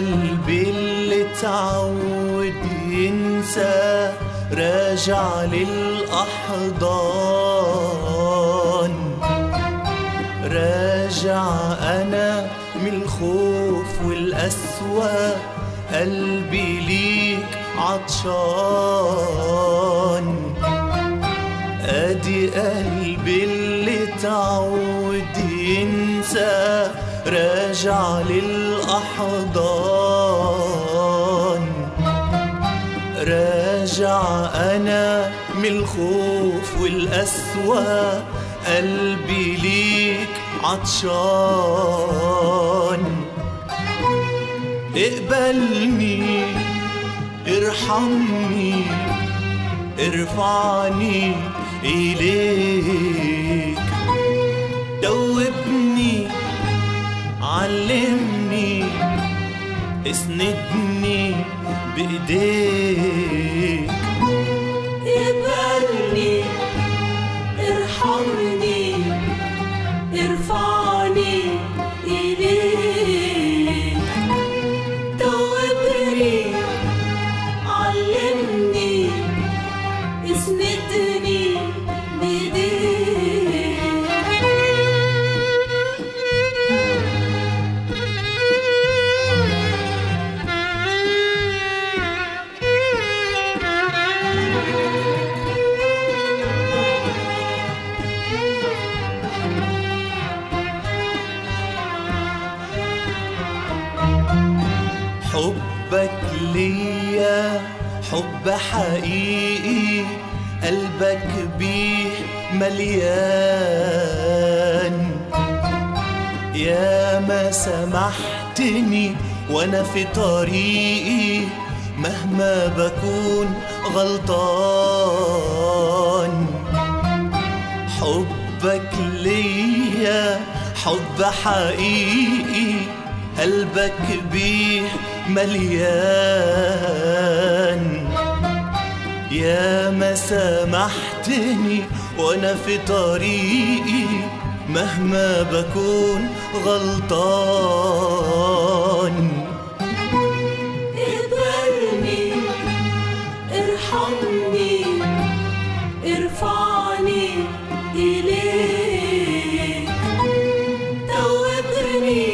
قلبي اللي تعود ينسى راجع للأحضان راجع أنا من الخوف والأسوأ قلبي ليك عطشان ادي قلبي اللي تعود ينسى راجع للأحضان راجع أنا من الخوف والأسوأ قلبي ليك عطشان اقبلني ارحمني ارفعني إليك دوبني علمني اسندني بإيديك اقبلني ارحمني ارفعني إليك توبني علمني اسندني حبك ليا حب حقيقي قلبك بيه مليان يا ما سمحتني وانا في طريقي مهما بكون غلطان حبك ليا حب حقيقي قلبك بيه مليان يا ما سامحتني وانا في طريقي مهما بكون غلطان اقبلني ارحمني ارفعني إليك توبني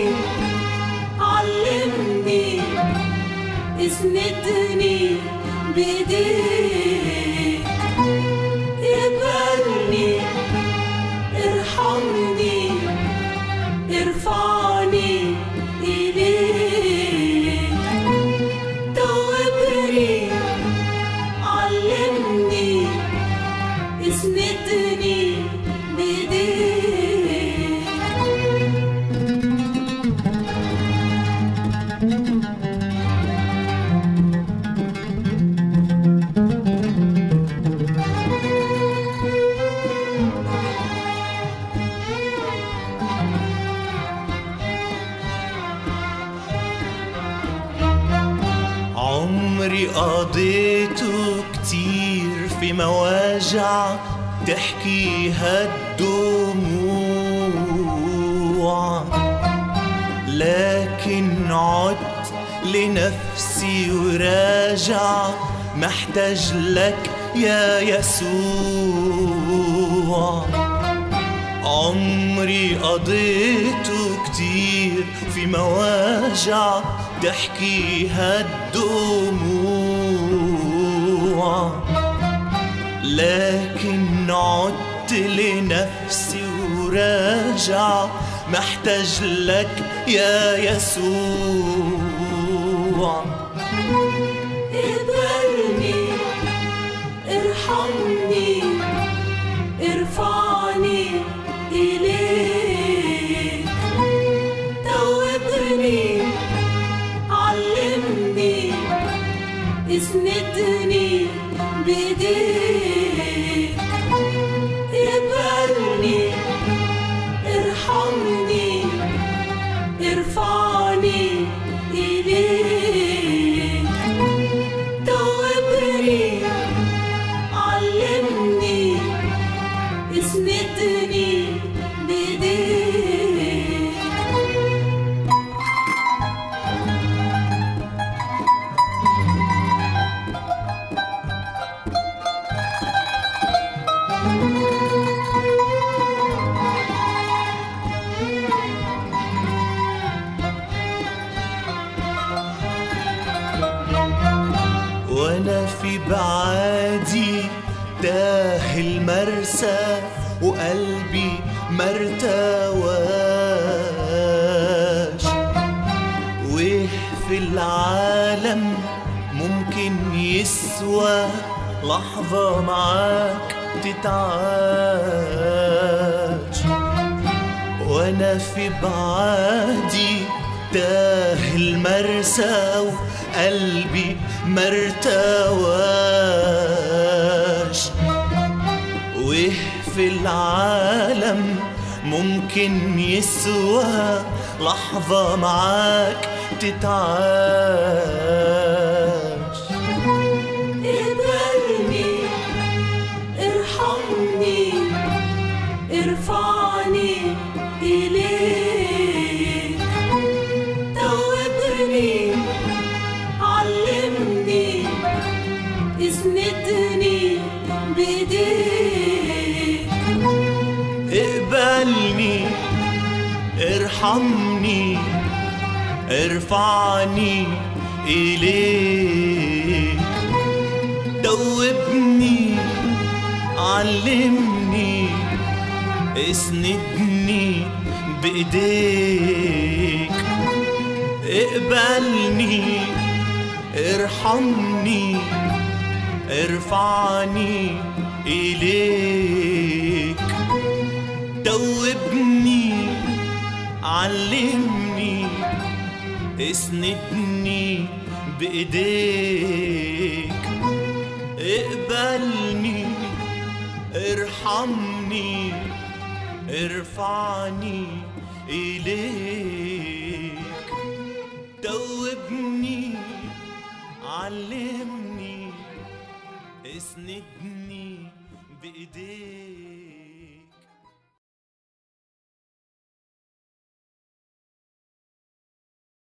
علمني اسندني بإيديك اقبلني ارحمني ارفعني إليك توبني علمني اسندني بإيديك عمري قضيته كتير في مواجع تحكيها الدموع لكن عدت لنفسي وراجع محتاج لك يا يسوع عمري قضيته كتير في مواجع تحكيها الدموع لكن عدت لنفسي وراجع محتاج لك يا يسوع اقبلني ارحمني ارفعني إليك توبني علمني اسندني بإيديك اقبلني ارحمني ارفعني إليك توبني علمني اسندني بإيديك تاه المرسى وقلبي مرتواش ويه في العالم ممكن يسوى لحظة معاك تتعاش وانا في بعادي تاه المرسى وقلبي مرتواش ويه في العالم ممكن يسوى لحظة معاك تتعاش اقبلني ارحمني ارفعني إليك توبني علمني اسندني بإيديك اقبلني ارحمني ارفعني إليك دوبني علمني اسندني بإيديك اقبلني ارحمني ارفعني إليك دوبني علمني اسندني بإيديك اقبلني ارحمني ارفعني إليك دوبني علمني اسندني